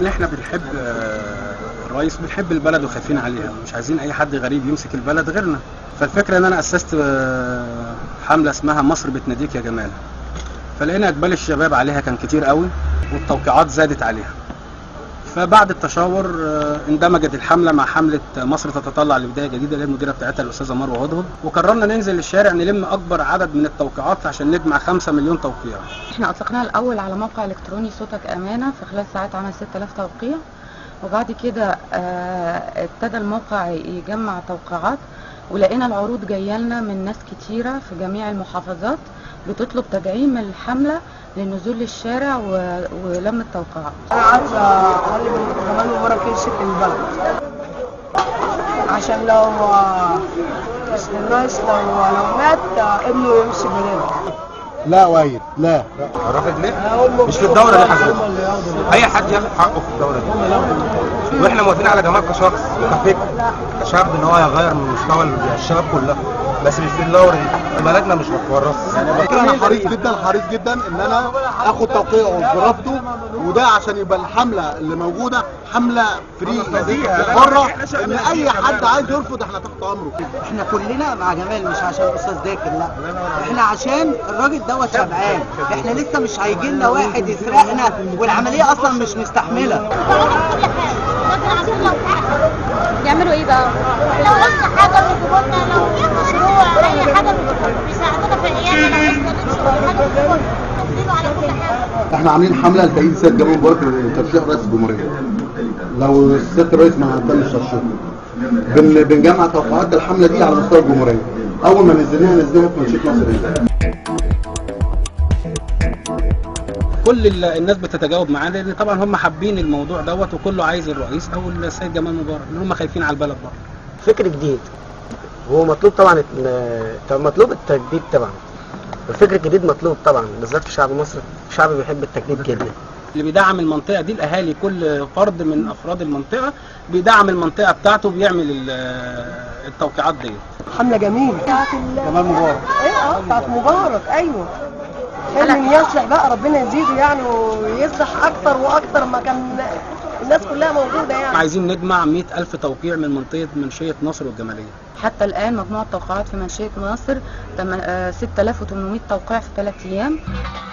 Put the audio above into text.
ان احنا بنحب آه، الرئيس بنحب البلد وخايفين عليها مش عايزين اي حد غريب يمسك البلد غيرنا فالفكره ان انا اسست آه، حمله اسمها مصر بتناديك يا جمال فلقينا اقبال الشباب عليها كان كتير قوي والتوقيعات زادت عليها فبعد التشاور آه، اندمجت الحمله مع حمله مصر تتطلع لبدايه جديده اللي هي المديره بتاعتها الاستاذه مروه هدهد وقررنا ننزل الشارع نلم اكبر عدد من التوقيعات عشان نجمع 5 مليون توقيع احنا اطلقناها الاول على موقع الكتروني صوتك امانه في خلال ساعات عمل 6000 توقيع وبعد كده آه، ابتدى الموقع يجمع توقيعات ولقينا العروض جايه لنا من ناس كتيره في جميع المحافظات بتطلب تدعيم الحمله للنزول للشارع و- ولم التوقيعات انا عايز اخلي كمان مبارك يمسك البلد عشان لو الرئيس لو لو مات ابنه يمسك بلده لا وايد لا الراجل ليه؟ مش في الدوره دي حضرتك اي حد ياخد حقه في الدوره دي واحنا موافقين على جمال كشخص وكفكر كشعب ان هو يغير من مستوى الشباب كلها بس مش في الدوره دي بلدنا مش متورث فكرة انا حريص جدا حريص جدا ان انا اخد توقيعه برفضه وده عشان يبقى الحمله اللي موجوده حمله فري حره ان اي حد عايز يرفض احنا تحت امره احنا كلنا مع جمال مش عشان الاستاذ ذاكر لا احنا عشان الراجل دوت شبعان احنا لسه مش هيجي لنا واحد يسرقنا والعمليه اصلا مش مستحمله يعملوا ايه بقى؟ لو لسه حاجه بيجيبوا لنا لو في مشروع اي حاجه بيساعدونا في عيالنا لو لسه نمشي ولا حاجه بيجيبوا تفضيله على كل حاجه احنا عاملين حمله لتأييد السيد جمال مبارك لترشيح رئيس الجمهوريه لو السيد الرئيس ما تمش ترشيحه بن بنجمع توقعات الحمله دي على مستوى الجمهوريه اول ما نزلناها نزلناها في منشيه مصر هنا. كل ال- الناس بتتجاوب معاه لان طبعا هم حابين الموضوع دوت وكله عايز الرئيس او السيد جمال مبارك لان هم خايفين على البلد برضه فكر جديد هو مطلوب طبعا ال- طب مطلوب التجديد طبعا الفكر الجديد مطلوب طبعا بالذات في شعب مصر الشعب بيحب التجديد جدا اللي بيدعم المنطقه دي الاهالي كل فرد من افراد المنطقه بيدعم المنطقه بتاعته بيعمل ال- التوقيعات دي حمله جميله بتاعت جمال مبارك ايه اه بتاعت مبارك ايوه حلم يصلح بقى ربنا يزيده يعني ويصلح اكتر واكتر ما كان الناس كلها موجوده يعني عايزين نجمع 100 ألف توقيع من منطقة منشية نصر والجمالية حتى الان مجموع التوقيعات في منشيه مصر تم- آه، 6800 توقيع في ثلاث ايام